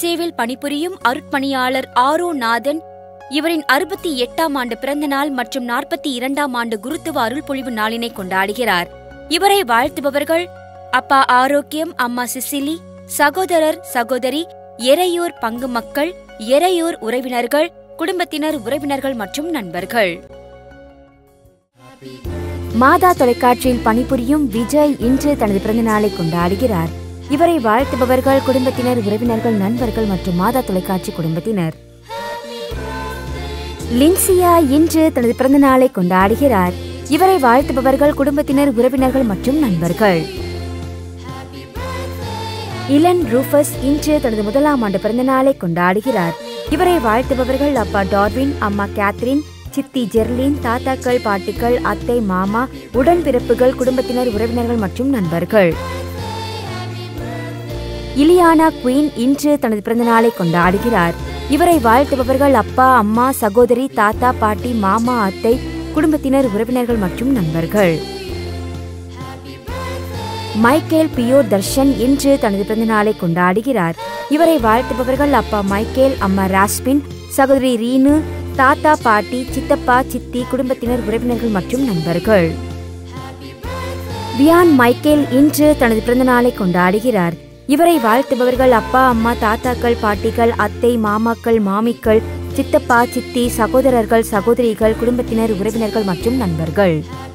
யுஎஸ்ஏவில் பணிபுரியும் அருட்பணியாளர் ஆரோ நாதன் இவரின் அறுபத்தி எட்டாம் ஆண்டு பிறந்த நாள் மற்றும் நாற்பத்தி இரண்டாம் ஆண்டு குருத்துவ அருள்பொழிவு நாளினை கொண்டாடுகிறார் இவரை வாழ்த்துபவர்கள் அப்பா ஆரோக்கியம் அம்மா சிசிலி சகோதரர் சகோதரி எரையூர் பங்கு மக்கள் எரையூர் உறவினர்கள் குடும்பத்தினர் உறவினர்கள் மற்றும் நண்பர்கள் மாதா தொலைக்காட்சியில் பணிபுரியும் விஜய் இன்று தனது பிறந்த நாளை கொண்டாடுகிறார் இவரை வாழ்த்துபவர்கள் குடும்பத்தினர் உறவினர்கள் நண்பர்கள் மற்றும் மாதா தொலைக்காட்சி குடும்பத்தினர் லின்சியா இன்று தனது பிறந்த நாளை கொண்டாடுகிறார் இவரை வாழ்த்துபவர்கள் குடும்பத்தினர் உறவினர்கள் மற்றும் நண்பர்கள் இளன் ரூஃபஸ் இன்று தனது முதலாம் ஆண்டு பிறந்த நாளை கொண்டாடுகிறார் இவரை வாழ்த்துபவர்கள் அப்பா டார்வின் அம்மா கேத்ரின் சித்தி ஜெர்லின் தாத்தாக்கள் பாட்டிகள் அத்தை மாமா உடன்பிறப்புகள் குடும்பத்தினர் உறவினர்கள் மற்றும் நண்பர்கள் இலியானா குயின் இன்று தனது பிறந்த நாளை கொண்டாடுகிறார் இவரை வாழ்த்துபவர்கள் அப்பா அம்மா சகோதரி தாத்தா பாட்டி மாமா அத்தை குடும்பத்தினர் உறவினர்கள் மற்றும் நண்பர்கள் மைக்கேல் பியோ தர்ஷன் இன்று தனது பிறந்த நாளை கொண்டாடுகிறார் இவரை வாழ்த்துபவர்கள் அப்பா மைக்கேல் அம்மா ராஸ்பின் சகோதரி ரீனு தாத்தா பாட்டி சித்தப்பா சித்தி குடும்பத்தினர் உறவினர்கள் மற்றும் நண்பர்கள் வியான் மைக்கேல் இன்று தனது பிறந்த நாளை கொண்டாடுகிறார் இவரை வாழ்த்துபவர்கள் அப்பா அம்மா தாத்தாக்கள் பாட்டிகள் அத்தை மாமாக்கள் மாமிக்கள் சித்தப்பா சித்தி சகோதரர்கள் சகோதரிகள் குடும்பத்தினர் உறவினர்கள் மற்றும் நண்பர்கள்